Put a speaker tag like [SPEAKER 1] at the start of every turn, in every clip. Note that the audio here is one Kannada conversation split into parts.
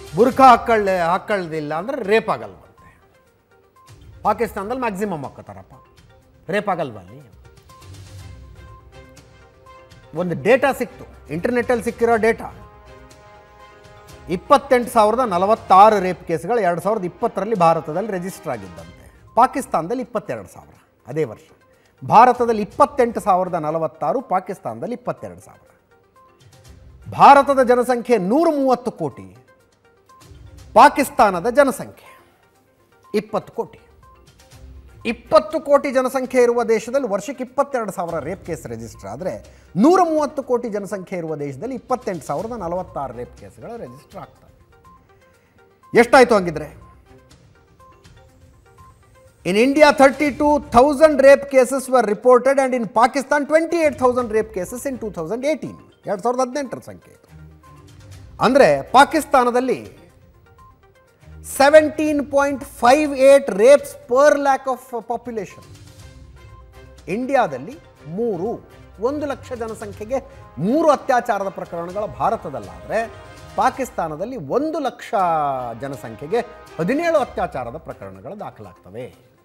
[SPEAKER 1] ಬುರ್ಖಾ ಹಾಕೊಳ್ಳೆ ಹಾಕೊಳ್ಳದಿಲ್ಲ ಅಂದರೆ ರೇಪ್ ಆಗಲ್ವಂತೆ ಪಾಕಿಸ್ತಾನದಲ್ಲಿ ಮ್ಯಾಕ್ಸಿಮಮ್ ಹಾಕೋತಾರಪ್ಪ ರೇಪ್ ಆಗಲ್ವ ಅಲ್ಲಿ ಒಂದು ಡೇಟಾ ಸಿಕ್ತು ಇಂಟರ್ನೆಟ್ಟಲ್ಲಿ ಸಿಕ್ಕಿರೋ ಡೇಟಾ ಇಪ್ಪತ್ತೆಂಟು ಸಾವಿರದ ನಲವತ್ತಾರು ರೇಪ್ ಕೇಸ್ಗಳು ಎರಡು ಸಾವಿರದ ಇಪ್ಪತ್ತರಲ್ಲಿ ಭಾರತದಲ್ಲಿ ರಿಜಿಸ್ಟರ್ ಆಗಿದ್ದಂತೆ ಪಾಕಿಸ್ತಾನದಲ್ಲಿ ಇಪ್ಪತ್ತೆರಡು ಸಾವಿರ ಅದೇ ವರ್ಷ ಭಾರತದಲ್ಲಿ ಇಪ್ಪತ್ತೆಂಟು ಸಾವಿರದ ನಲವತ್ತಾರು ಪಾಕಿಸ್ತಾನದಲ್ಲಿ ಇಪ್ಪತ್ತೆರಡು ಸಾವಿರ ಭಾರತದ ಜನಸಂಖ್ಯೆ ನೂರ ಮೂವತ್ತು ಕೋಟಿ ಪಾಕಿಸ್ತಾನದ ಜನಸಂಖ್ಯೆ ಇಪ್ಪತ್ತು ಕೋಟಿ ಇಪ್ಪತ್ತು ಕೋಟಿ ಜನಸಂಖ್ಯೆ ಇರುವ ದೇಶದಲ್ಲಿ ವರ್ಷಕ್ಕೆ ಇಪ್ಪತ್ತೆರಡು ಸಾವಿರ ರೇಪ್ ಕೇಸ್ ರಿಜಿಸ್ಟರ್ ಆದರೆ ನೂರ ಮೂವತ್ತು ಕೋಟಿ ಜನಸಂಖ್ಯೆ ಇರುವ ದೇಶದಲ್ಲಿ ಇಪ್ಪತ್ತೆಂಟು ಸಾವಿರದ ನಲವತ್ತಾರು ರೇಪ್ ಕೇಸ್ಗಳು ರಿಜಿಸ್ಟರ್ ಆಗ್ತವೆ ಎಷ್ಟಾಯಿತು ಹಂಗಿದ್ರೆ in India thirty two thousand rape cases were reported and in Pakistan twenty eight thousand rape cases in two thousand eighteen ಎರಡು ಸಾವಿರದ ಹದಿನೆಂಟರ ಸಂಖ್ಯೆ ಇದು ಅಂದರೆ ಪಾಕಿಸ್ತಾನದಲ್ಲಿ seventeen point five eight rapes per lakh of population ಇಂಡಿಯಾದಲ್ಲಿ ಮೂರು ಒಂದು ಲಕ್ಷ ಜನಸಂಖ್ಯೆಗೆ ಮೂರು ಅತ್ಯಾಚಾರದ ಪ್ರಕರಣಗಳ ಭಾರತದಲ್ಲಾದರೆ ಪಾಕಿಸ್ತಾನದಲ್ಲಿ ಒಂದು ಲಕ್ಷ ಜನಸಂಖ್ಯೆಗೆ ಹದಿನೇಳು ಅತ್ಯಾಚಾರದ ಪ್ರಕರಣಗಳು ದಾಖಲಾಗ್ತವೆ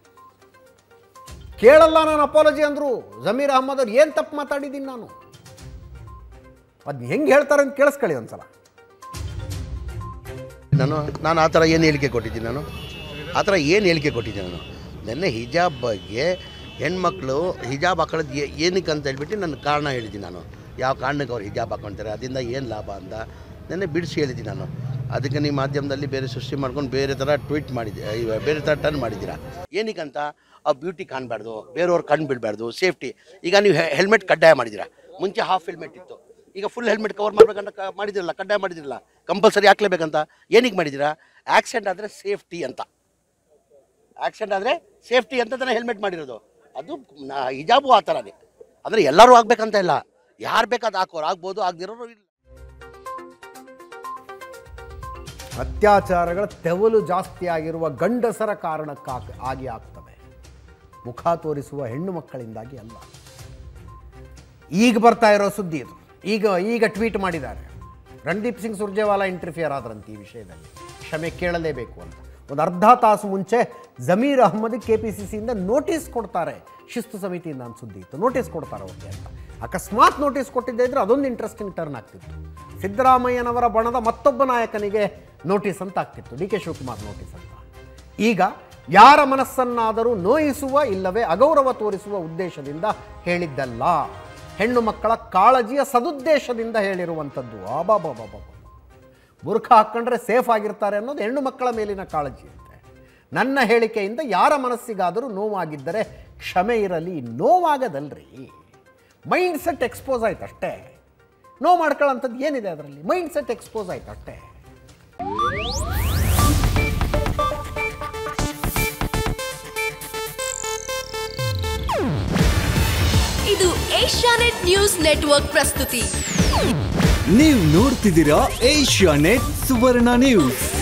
[SPEAKER 1] ಕೇಳಲ್ಲ ನಾನು ಅಪಾಲಜಿ ಅಂದರು ಜಮೀರ್ ಅಹಮದ್ ಅವ್ರು ಏನು ತಪ್ಪು ಮಾತಾಡಿದ್ದೀನಿ ನಾನು ಅದು ಹೆಂಗೆ ಹೇಳ್ತಾರೆ ಅಂತ ಕೇಳಿಸ್ಕೊಳ್ಳಿ ಒಂದ್ಸಲ
[SPEAKER 2] ನಾನು ನಾನು ಆ ಥರ ಏನು ಹೇಳಿಕೆ ಕೊಟ್ಟಿದ್ದೀನಿ ನಾನು ಆ ಥರ ಏನು ಹೇಳಿಕೆ ಕೊಟ್ಟಿದ್ದೀನಿ ನಾನು ನೆನ್ನೆ ಹಿಜಾಬ್ ಬಗ್ಗೆ ಹೆಣ್ಮಕ್ಳು ಹಿಜಾಬ್ ಹಾಕೊಳ್ಳೋದು ಏ- ಏನಕ್ಕೆ ಅಂತ ಹೇಳ್ಬಿಟ್ಟು ನನ್ನ ಕಾರಣ ಹೇಳಿದ್ದೀನಿ ನಾನು ಯಾವ ಕಾರಣಕ್ಕೆ ಅವ್ರು ಹಿಜಾಬ್ ಹಾಕೊಳ್ತಾರೆ ಅದರಿಂದ ಏನು ಲಾಭ ಅಂತ ನೆನ್ನೆ ಬಿಡಿಸಿ ಹೇಳಿದ್ದೀನಿ ನಾನು ಅದಕ್ಕೆ ನೀವು ಮಾಧ್ಯಮದಲ್ಲಿ ಬೇರೆ ಸೃಷ್ಟಿ ಮಾಡ್ಕೊಂಡು ಬೇರೆ ಥರ ಟ್ವೀಟ್ ಮಾಡಿದ್ದೆ ಇವ- ಬೇರೆ ಥರ ಟರ್ನ್ ಮಾಡಿದ್ದೀರಾ ಏನಕ್ಕಂತ ಆ ಬ್ಯೂಟಿ ಕಾಣಬಾರ್ದು ಬೇರೆಯವ್ರು ಕಣ್ಣು ಬಿಡಬಾರ್ದು ಸೇಫ್ಟಿ ಈಗ ನೀವು ಹೆಲ್ಮೆಟ್ ಕಡ್ಡಾಯ ಮಾಡಿದ್ದೀರಾ ಮುಂಚೆ ಹಾಫ್ ಹೆಲ್ಮೆಟ್ ಇತ್ತು ಈಗ ಫುಲ್ ಹೆಲ್ಮೆಟ್ ಕವರ್ ಮಾಡ್ಬೇಕಂತ ಕ- ಮಾಡಿದಿರಲ್ಲ ಕಡ್ಡಾಯ ಮಾಡಿದಿರಲ್ಲ ಕಂಪಲ್ಸರಿ ಹಾಕ್ಲೇಬೇಕಂತ ಏನಕ್ಕೆ ಮಾಡಿದ್ದೀರಾ ಆಕ್ಸಿಡೆಂಟ್ ಆದರೆ ಸೇಫ್ಟಿ ಅಂತ ಆಕ್ಸಿಡೆಂಟ್ ಆದರೆ ಸೇಫ್ಟಿ ಅಂತ ತಾನೇ ಹೆಲ್ಮೆಟ್ ಮಾಡಿರೋದು ಅದು ನಾ- ಹಿಜಾಬು ಆ ಥರನೇ ಅಂದರೆ ಎಲ್ಲರೂ ಆಗ್ಬೇಕಂತ ಇಲ್ಲ ಯಾರು ಬೇಕಾದ ಹಾಕೋರು ಆಗ್ಬೋದು ಆಗದಿರೋರು ಇಲ್ಲ
[SPEAKER 1] ಅತ್ಯಾಚಾರಗಳ ತೆವಲು ಜಾಸ್ತಿ ಆಗಿರುವ ಗಂಡಸರ ಕಾರಣಕ್ಕೆ ಆಗಿ ಆಗ್ತವೆ ಮುಖ ತೋರಿಸುವ ಹೆಣ್ಣು ಮಕ್ಕಳಿಂದಾಗಿ ಅಲ್ಲ ಈಗ ಬರ್ತಾ ಇರೋ ಸುದ್ದಿ ಇದು ಈಗ ಈಗ ಟ್ವೀಟ್ ಮಾಡಿದ್ದಾರೆ ರಣದೀಪ್ ಸಿಂಗ್ ಸುರ್ಜೇವಾಲಾ ಇಂಟರ್ಫಿಯರ್ ಆದ್ರಂತೆ ಈ ವಿಷಯದಲ್ಲಿ ಕ್ಷಮೆ ಕೇಳಲೇಬೇಕು ಅಂತ ಒಂದು ಅರ್ಧ ತಾಸು ಮುಂಚೆ Zameer Ahmed K P C ಸಿಯಿಂದ ನೋಟಿಸ್ ಕೊಡ್ತಾರೆ ಶಿಸ್ತು ಸಮಿತಿಯಿಂದ ಅಂತ ಸುದ್ದಿ ಇತ್ತು ನೋಟಿಸ್ ಕೊಡ್ತಾರೆ ಅವ್ರಿಗೆ ಅಂತ ಅಕಸ್ಮಾತ್ ನೋಟಿಸ್ ಕೊಟ್ಟಿದ್ದೇ ಇದ್ರೆ ಅದೊಂದು ಇಂಟ್ರೆಸ್ಟಿಂಗ್ ಟರ್ನ್ ಆಗ್ತಿತ್ತು ಸಿದ್ದರಾಮಯ್ಯನವರ ಬಣದ ಮತ್ತೊಬ್ಬ ನಾಯಕನಿಗೆ ನೋಟಿಸ್ ಅಂತ ಆಗ್ತಿತ್ತು ಡಿ ಕೆ ಶಿವಕುಮಾರ್ ನೋಟಿಸ್ ಅಂತ ಈಗ ಯಾರ ಮನಸ್ಸನ್ನಾದರೂ ನೋಯಿಸುವ ಇಲ್ಲವೇ ಅಗೌರವ ತೋರಿಸುವ ಉದ್ದೇಶದಿಂದ ಹೇಳಿದ್ದಲ್ಲ ಹೆಣ್ಣು ಮಕ್ಕಳ ಕಾಳಜಿಯ ಸದುದ್ದೇಶದಿಂದ ಹೇಳಿರುವಂಥದ್ದು ಆಬಾಬಾಬಾಬಾ ಬುರ್ಖ ಹಾಕ್ಕೊಂಡ್ರೆ ಸೇಫ್ ಆಗಿರ್ತಾರೆ ಅನ್ನೋದು ಹೆಣ್ಣು ಮಕ್ಕಳ ಮೇಲಿನ ಕಾಳಜಿ ಅಂತೆ ನನ್ನ ಹೇಳಿಕೆಯಿಂದ ಯಾರ ಮನಸ್ಸಿಗಾದರೂ ನೋವಾಗಿದ್ದರೆ ಕ್ಷಮೆ ಇರಲಿ ನೋವಾಗದಲ್ರಿ ಮೈಂಡ್ ಸೆಟ್ ಎಕ್ಸ್ಪೋಸ್ ಆಯ್ತು ಅಷ್ಟೇ ನೋವು ಮಾಡ್ಕೊಳ್ಳೋಂಥದ್ದು ಏನಿದೆ ಅದರಲ್ಲಿ ಮೈಂಡ್ ಸೆಟ್ ಎಕ್ಸ್ಪೋಸ್ ಆಯ್ತು ಅಷ್ಟೇ
[SPEAKER 3] ಇದು ಏಷ್ಯಾನೆಟ್ ನ್ಯೂಸ್ ನೆಟ್ವರ್ಕ್ ಪ್ರಸ್ತುತಿ
[SPEAKER 4] ನೀವು ನೋಡ್ತಿದ್ದೀರಾ ಏಷ್ಯಾ ನೆಟ್ ಸುವರ್ಣ ನ್ಯೂಸ್